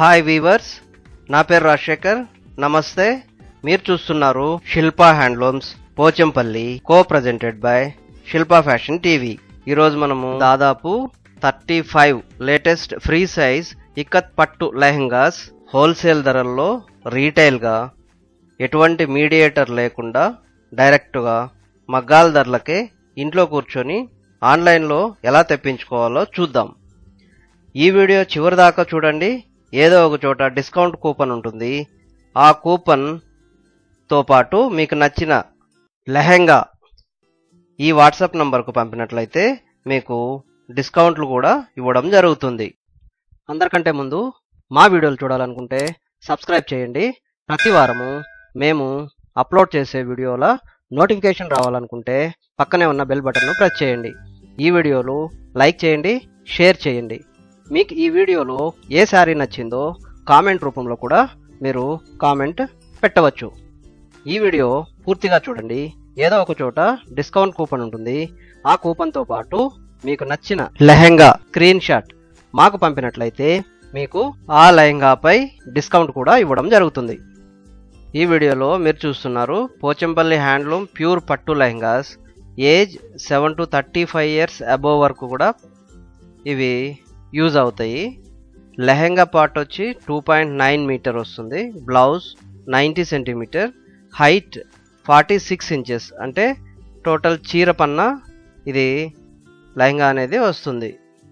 hi weavers నా పేరు రాజశేఖర్ నమస్తే మీరు చూస్తున్నారు Shilpa handlooms Pochampally co presented by Shilpa fashion TV ఈరోజు మనము దాదాపు thirty five latest free size ikat పట్టు లెహంగాస్ హోల్సేల్ ధరల్లో రీటైల్గా ఎటువంటి మీడియేటర్ లేకుండా డైరెక్ట్గా మగ్గాల ధరలకే ఇంట్లో కూర్చొని ఆన్లైన్లో ఎలా తెప్పించుకోవాలో చూద్దాం ఈ వీడియో చివరి దాకా చూడండి ఏదో ఒక చోట డిస్కౌంట్ కూపన్ ఉంటుంది ఆ కూపన్తో పాటు మీకు నచ్చిన లెహెంగా ఈ వాట్సాప్ నంబర్కు పంపినట్లయితే మీకు డిస్కౌంట్లు కూడా ఇవ్వడం జరుగుతుంది అందరికంటే ముందు మా వీడియోలు చూడాలనుకుంటే సబ్స్క్రైబ్ చేయండి ప్రతి వారము మేము అప్లోడ్ చేసే వీడియోల నోటిఫికేషన్ రావాలనుకుంటే పక్కనే ఉన్న బెల్ బటన్ను ప్రెస్ చేయండి ఈ వీడియోలు లైక్ చేయండి షేర్ చేయండి మీకు ఈ వీడియోలో ఏ శారీ నచ్చిందో కామెంట్ రూపంలో కూడా మీరు కామెంట్ పెట్టవచ్చు ఈ వీడియో పూర్తిగా చూడండి ఏదో ఒక చోట డిస్కౌంట్ కూపన్ ఉంటుంది ఆ కూపన్తో పాటు మీకు నచ్చిన లెహెంగా స్క్రీన్ షాట్ మాకు పంపినట్లయితే మీకు ఆ లెహంగాపై డిస్కౌంట్ కూడా ఇవ్వడం జరుగుతుంది ఈ వీడియోలో మీరు చూస్తున్నారు పోచంపల్లి హ్యాండ్లూమ్ ప్యూర్ పట్టు lehengas age seven to thirty five years above వరకు కూడా ఇవి యూజ్ అవుతాయి లెహెంగా పార్ట్ వచ్చి టూ పాయింట్ నైన్ మీటర్ వస్తుంది blouse ninety centimetre height forty six inches అంటే టోటల్ చీర పన్న ఇది లెహంగా అనేది వస్తుంది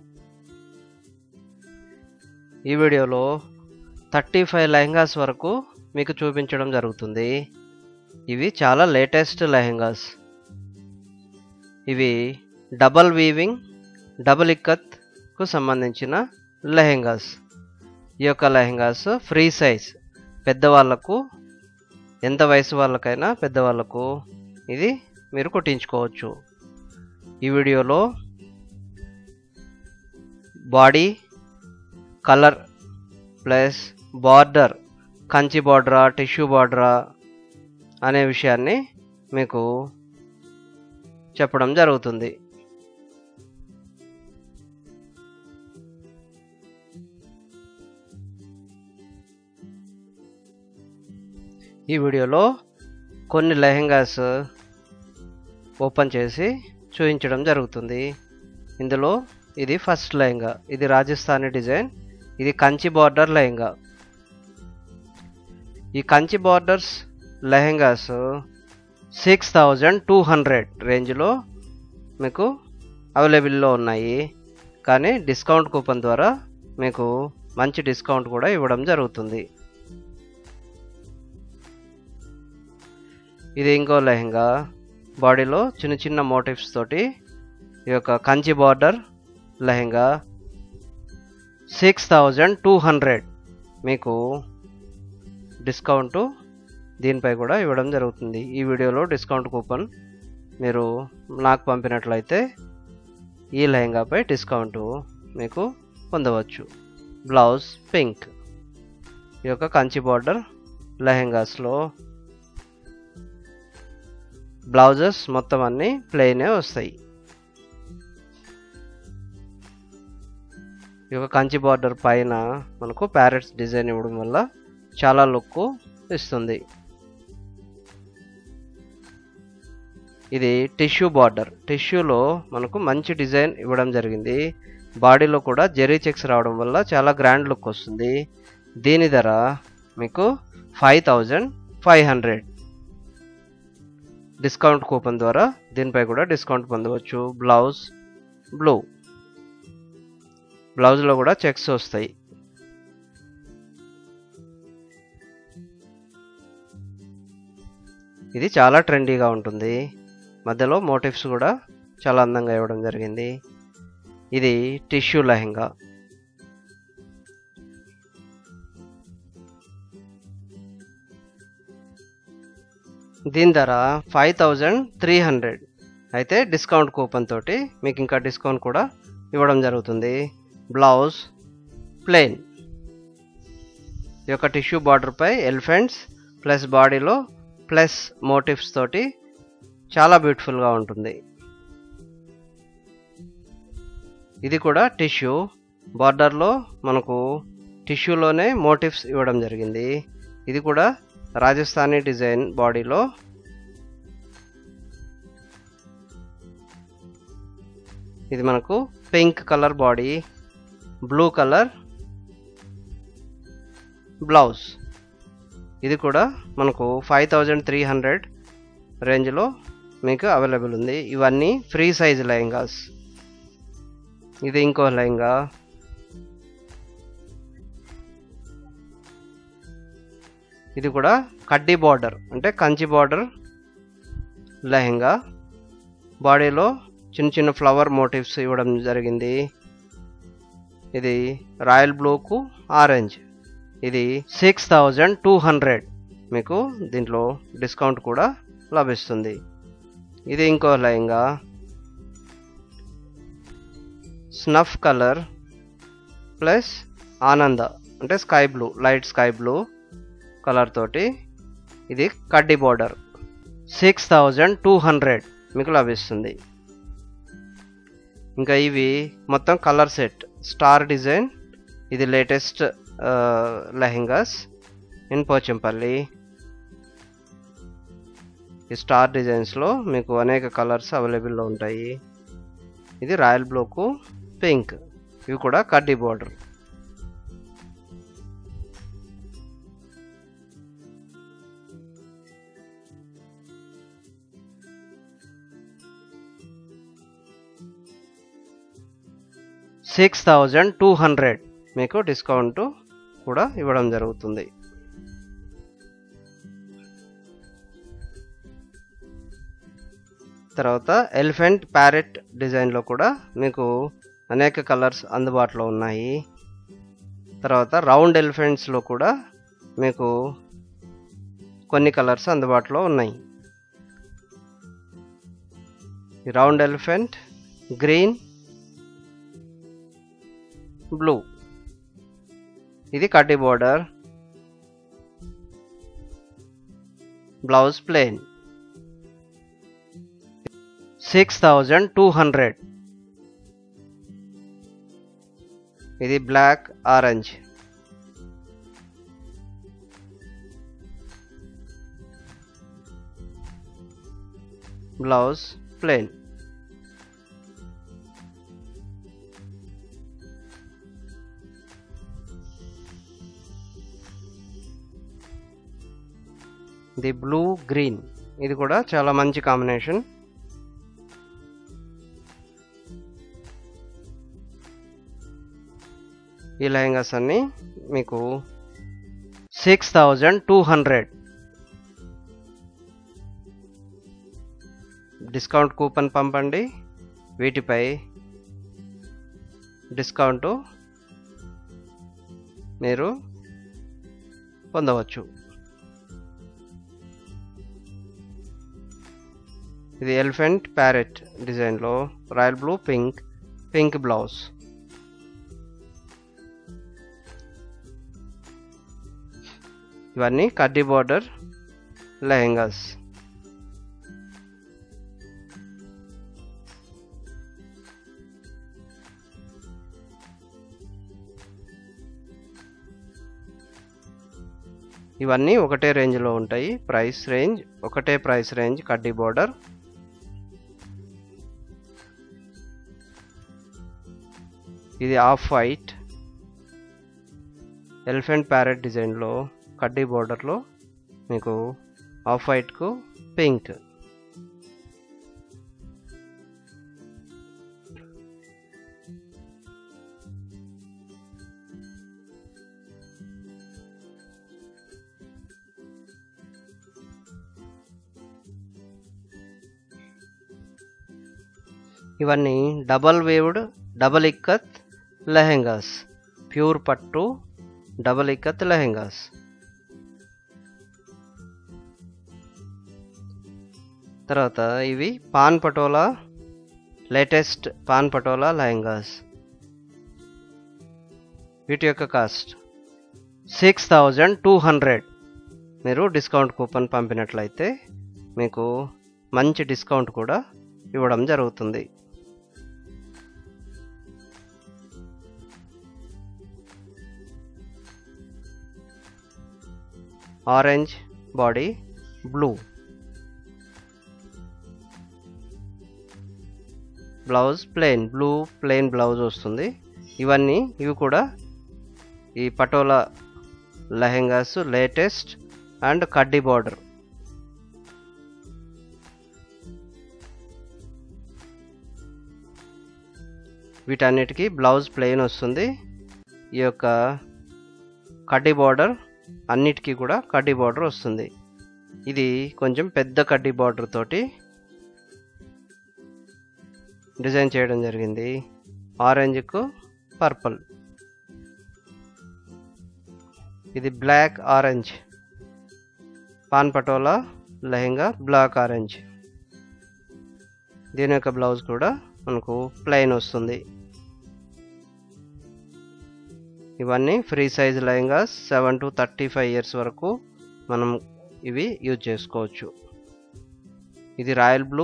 ఈ వీడియోలో థర్టీ ఫైవ్ లెహంగాస్ వరకు మీకు చూపించడం జరుగుతుంది ఇవి చాలా లేటెస్ట్ లెహంగాస్ ఇవి డబల్ వీవింగ్ డబుల్ ఇక్కత్కు సంబంధించిన లెహెంగాస్ ఈ యొక్క లెహెంగాస్ ఫ్రీ సైజ్ పెద్దవాళ్ళకు ఎంత వయసు వాళ్ళకైనా పెద్దవాళ్ళకు ఇది మీరు కుట్టించుకోవచ్చు ఈ వీడియోలో body colour plus border Kanchi బార్డరా టిష్యూ బార్డరా అనే విషయాన్ని మీకు చెప్పడం జరుగుతుంది ఈ వీడియోలో కొన్ని లెహెంగాస్ ఓపెన్ చేసి చూపించడం జరుగుతుంది ఇందులో ఇది ఫస్ట్ లెహంగా ఇది రాజస్థానీ డిజైన్ ఇది కంచి బార్డర్ లెహంగా ఈ Kanchi borders lehengas six thousand two hundred రేంజ్లో మీకు అవైలబుల్లో ఉన్నాయి కానీ డిస్కౌంట్ కూపన్ ద్వారా మీకు మంచి డిస్కౌంట్ కూడా ఇవ్వడం జరుగుతుంది ఇది ఇంకో లెహంగా బాడీలో చిన్న చిన్న మోటివ్స్ తోటి ఈ యొక్క Kanchi border lehenga six thousand two hundred మీకు డిస్కౌంట్ దీనిపై కూడా ఇవ్వడం జరుగుతుంది ఈ వీడియోలో డిస్కౌంట్ కూపన్ మీరు నాకు పంపినట్లయితే ఈ లెహంగాపై డిస్కౌంట్ మీకు పొందవచ్చు బ్లౌజ్ పింక్ ఈ యొక్క కంచి బార్డర్ లెహంగాస్లో బ్లౌజెస్ మొత్తం అన్నీ ప్లెయినే వస్తాయి ఈ యొక్క కంచి బార్డర్ పైన మనకు ప్యారెట్స్ డిజైన్ ఇవ్వడం వల్ల చాలా లుక్ ఇస్తుంది ఇది టిష్యూ బార్డర్ టిష్యూలో మనకు మంచి డిజైన్ ఇవ్వడం జరిగింది బాడీలో కూడా జెరీ చెక్స్ రావడం వల్ల చాలా గ్రాండ్ లుక్ వస్తుంది దీని ధర మీకు five thousand five hundred discount coupon ద్వారా దీనిపై కూడా డిస్కౌంట్ పొందవచ్చు బ్లౌజ్ బ్లూ బ్లౌజ్లో కూడా చెక్స్ వస్తాయి ఇది చాలా ట్రెండీగా ఉంటుంది మధ్యలో మోటివ్స్ కూడా చాలా అందంగా ఇవ్వడం జరిగింది ఇది టిష్యూ లెహంగా దీని ధర ఫైవ్ థౌజండ్ త్రీ హండ్రెడ్ అయితే డిస్కౌంట్ కూపన్ తోటి మీకు ఇంకా డిస్కౌంట్ కూడా ఇవ్వడం జరుగుతుంది బ్లౌజ్ ప్లెయిన్ ఈ యొక్క టిష్యూ బార్డర్పై ఎలిఫెంట్స్ ప్లస్ బాడీలో ప్లస్ మోటివ్స్ తోటి చాలా బ్యూటిఫుల్గా ఉంటుంది ఇది కూడా టిష్యూ బార్డర్లో మనకు టిష్యూలోనే మోటివ్స్ ఇవ్వడం జరిగింది ఇది కూడా రాజస్థానీ డిజైన్ బాడీలో ఇది మనకు pink colour body blue colour blouse ఇది కూడా మనకు ఫైవ్ థౌజండ్ త్రీ హండ్రెడ్ రేంజ్లో మీకు అవైలబుల్ ఉంది ఇవన్నీ ఫ్రీ సైజ్ లెహంగాస్ ఇది ఇంకో లెహంగా ఇది కూడా కడ్డీ బార్డర్ అంటే కంచి బార్డర్ లెహంగా బాడీలో చిన్న చిన్న ఫ్లవర్ మోటివ్స్ ఇవ్వడం జరిగింది ఇది రాయల్ బ్లూకు ఆరెంజ్ ఇది సిక్స్ థౌజండ్ టూ హండ్రెడ్ మీకు దీంట్లో డిస్కౌంట్ కూడా లభిస్తుంది ఇది ఇంకో లెహంగా స్నఫ్ కలర్ ప్లస్ ఆనంద అంటే sky blue light sky blue colour తోటి ఇది కడ్డీ border six thousand two hundred మీకు లభిస్తుంది ఇంకా ఇవి మొత్తం కలర్ సెట్ స్టార్ డిజైన్ ఇది లేటెస్ట్ లెహెంగాస్ ఇన్ పోచంపల్లి ఈ స్టార్ డిజైన్స్లో మీకు అనేక కలర్స్ అవైలబుల్లో ఉంటాయి ఇది రాయల్ బ్లూకు పింక్ ఇవి కూడా కడ్డీ border six thousand two hundred మీకు డిస్కౌంట్ కూడా ఇవ్వడం జరుగుతుంది తర్వాత ఎలిఫెంట్ ప్యారెట్ డిజైన్లో కూడా మీకు అనేక కలర్స్ అందుబాటులో ఉన్నాయి తర్వాత రౌండ్ ఎలిఫెంట్స్లో కూడా మీకు కొన్ని కలర్స్ అందుబాటులో ఉన్నాయి రౌండ్ ఎలిఫెంట్ గ్రీన్ బ్లూ ఇది కడ్డీ border blouse plain six thousand two hundred ఇది black orange blouse plain the blue green ఇది కూడా చాలా మంచి కాంబినేషన్ ఈ లెహంగాస్ అన్ని మీకు six thousand two hundred discount coupon పంపండి వీటిపై డిస్కౌంట్ మీరు పొందవచ్చు ఇది ఎలిఫెంట్ ప్యారెట్ డిజైన్లో royal blue pink pink blouse ఇవన్నీ కడ్డీ బార్డర్ లెహెంగాస్ ఇవన్నీ ఒకటే రేంజ్లో ఉంటాయి ప్రైస్ రేంజ్ ఒకటే ప్రైస్ రేంజ్ కడ్డీ బార్డర్ ఇది ఆఫ్ వైట్ ఎలిఫెంట్ ప్యారెట్ డిజైన్లో కడ్డీ బోర్డర్లో మీకు ఆఫ్ వైట్కు పింక్ ఇవన్నీ double weaved double ikat lehengas pure పట్టు డబల్ ఇక్కత్ లెహెంగాస్ తర్వాత ఇవి పాన్ పటోలా లేటెస్ట్ పాన్ పటోలా లెహెంగాస్ వీటి యొక్క cost six thousand two hundred మీరు డిస్కౌంట్ కూపన్ పంపినట్లయితే మీకు మంచి డిస్కౌంట్ కూడా ఇవ్వడం జరుగుతుంది orange body blue blouse plain blue plain blouse వస్తుంది ఇవన్నీ ఇవి కూడా ఈ పటోలా లెహెంగాస్ లేటెస్ట్ అండ్ కడ్డీ బార్డర్ వీటన్నిటికీ బ్లౌజ్ ప్లెయిన్ వస్తుంది ఈ యొక్క కడ్డీ బార్డర్ అన్నిటికీ కూడా కడ్డీ బార్డర్ వస్తుంది ఇది కొంచెం పెద్ద కడ్డీ బార్డర్ తోటి డిజైన్ చేయడం జరిగింది ఆరెంజ్కు పర్పుల్ ఇది black orange pan patola lehenga black orange దీని యొక్క బ్లౌజ్ కూడా మనకు ప్లెయిన్ వస్తుంది ఇవన్నీ free size lehengas seven to thirty five years వరకు మనం ఇవి యూజ్ చేసుకోవచ్చు ఇది రాయల్ బ్లూ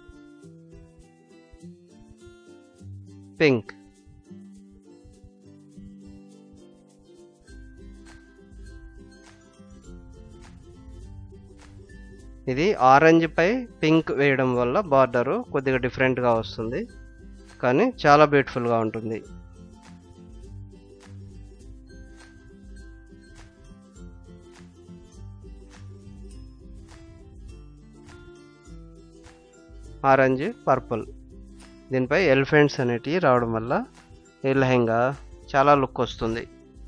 పింక్ ఇది ఆరెంజ్ పై పింక్ వేయడం వల్ల బార్డర్ కొద్దిగా డిఫరెంట్గా వస్తుంది కానీ చాలా బ్యూటిఫుల్గా ఉంటుంది ఆరెంజ్ పర్పుల్ దీనిపై ఎలిఫెంట్స్ అనేటివి రావడం వల్ల ఈ లెహంగా చాలా లుక్ వస్తుంది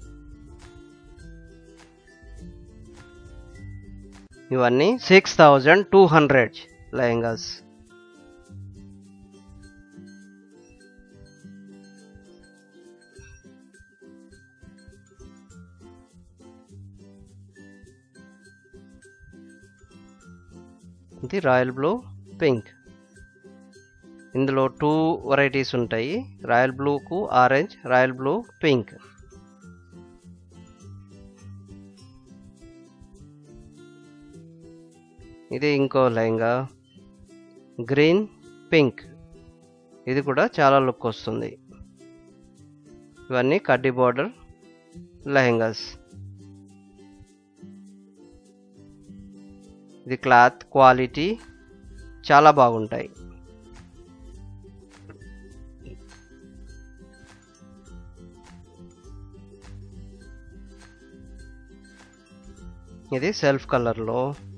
ఇవన్నీ six thousand two hundred lehengas ఇది రాయల్ బ్లూ పింక్ ఇందులో టూ వెరైటీస్ ఉంటాయి రాయల్ బ్లూకు ఆరెంజ్ రాయల్ బ్లూ పింక్ ఇది ఇంకో లెహంగా గ్రీన్ పింక్ ఇది కూడా చాలా లుక్ వస్తుంది ఇవన్నీ కడ్డీ బార్డర్ లెహంగాస్ ఇది క్లాత్ క్వాలిటీ చాలా బాగుంటాయి ఇది సెల్ఫ్ కలర్లో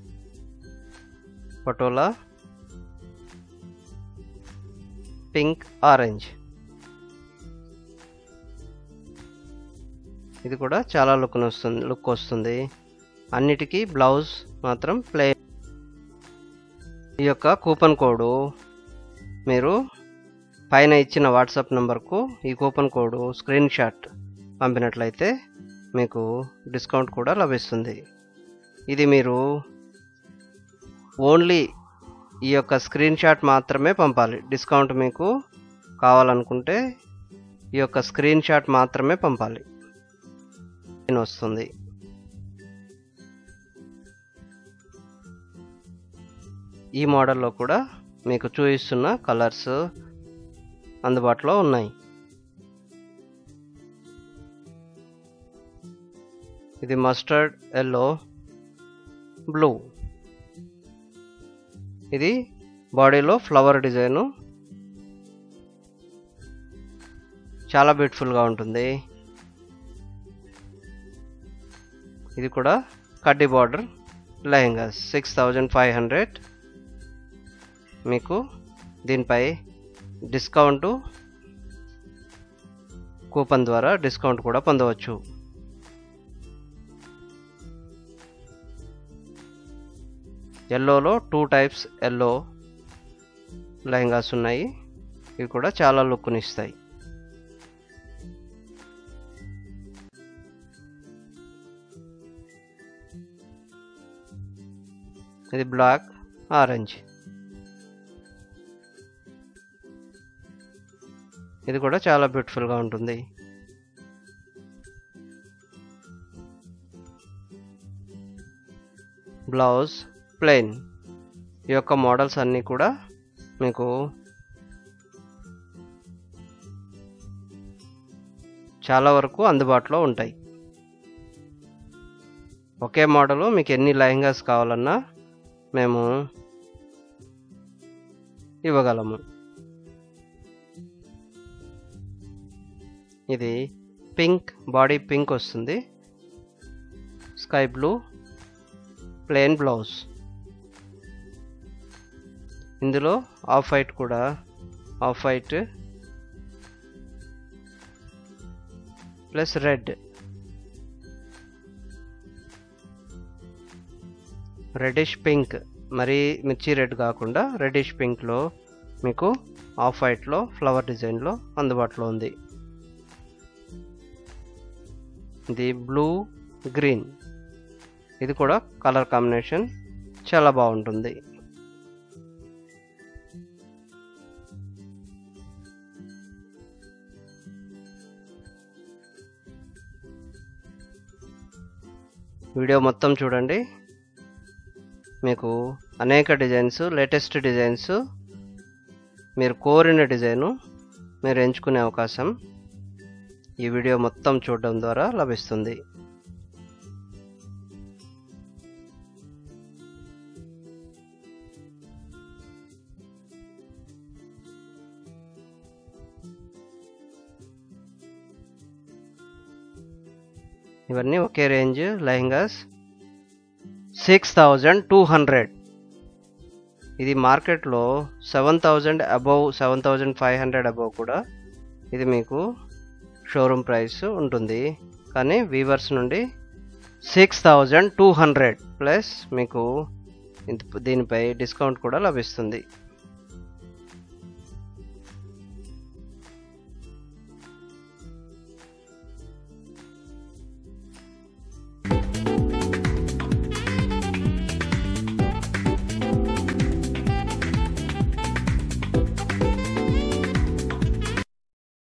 పటోలా పింక్ ఆరెంజ్ ఇది కూడా చాలా లుక్ వస్తుంది లుక్ వస్తుంది అన్నిటికీ బ్లౌజ్ మాత్రం ప్లే ఈ యొక్క కూపన్ కోడ్ మీరు పైన ఇచ్చిన వాట్సాప్ నెంబర్కు ఈ కూపన్ కోడ్ స్క్రీన్ షాట్ పంపినట్లయితే మీకు డిస్కౌంట్ కూడా లభిస్తుంది ఇది మీరు ఓన్లీ ఈ యొక్క స్క్రీన్ షాట్ మాత్రమే పంపాలి డిస్కౌంట్ మీకు కావాలనుకుంటే ఈ యొక్క స్క్రీన్ షాట్ మాత్రమే పంపాలి వస్తుంది ఈ మోడల్లో కూడా మీకు చూపిస్తున్న కలర్స్ అందుబాటులో ఉన్నాయి ఇది మస్టర్డ్ ఎల్లో బ్లూ ఇది బాడీలో ఫ్లవర్ డిజైను చాలా బ్యూటిఫుల్గా ఉంటుంది ఇది కూడా కడ్డీ border lehenga six thousand five hundred మీకు దీనిపై డిస్కౌంట్ కూపన్ ద్వారా డిస్కౌంట్ కూడా పొందవచ్చు ఎల్లోలో టూ టైప్స్ ఎల్లో లెహంగాస్ ఉన్నాయి ఇవి కూడా చాలా లుక్ని ఇస్తాయి ఇది బ్లాక్ ఆరెంజ్ ఇది కూడా చాలా బ్యూటిఫుల్గా ఉంటుంది బ్లౌజ్ ప్లెయిన్ ఈ యొక్క మోడల్స్ అన్నీ కూడా మీకు చాలా వరకు అందుబాటులో ఉంటాయి ఒకే మోడలు మీకు ఎన్ని లెహంగాస్ కావాలన్నా మేము ఇవ్వగలము ఇది పింక్ బాడీ పింక్ వస్తుంది స్కై బ్లూ ప్లెయిన్ బ్లౌజ్ ఇందులో ఆఫ్ వైట్ కూడా off white plus red reddish pink మరీ మిర్చి రెడ్ కాకుండా రెడిష్ పింక్లో మీకు ఆఫ్ వైట్లో ఫ్లవర్ డిజైన్లో అందుబాటులో ఉంది ఇది బ్లూ గ్రీన్ ఇది కూడా కలర్ కాంబినేషన్ చాలా బాగుంటుంది వీడియో మొత్తం చూడండి మీకు అనేక డిజైన్స్ లేటెస్ట్ డిజైన్స్ మీరు కోరిన డిజైను మీరు ఎంచుకునే అవకాశం ఈ వీడియో మొత్తం చూడడం ద్వారా లభిస్తుంది ఇవన్నీ ఒకే range lehengas six thousand two hundred ఇది మార్కెట్లో seven thousand above seven thousand five hundred above కూడా ఇది మీకు షోరూమ్ ప్రైస్ ఉంటుంది కానీ వీవర్స్ నుండి six thousand two hundred plus మీకు ఇంత దీనిపై డిస్కౌంట్ కూడా లభిస్తుంది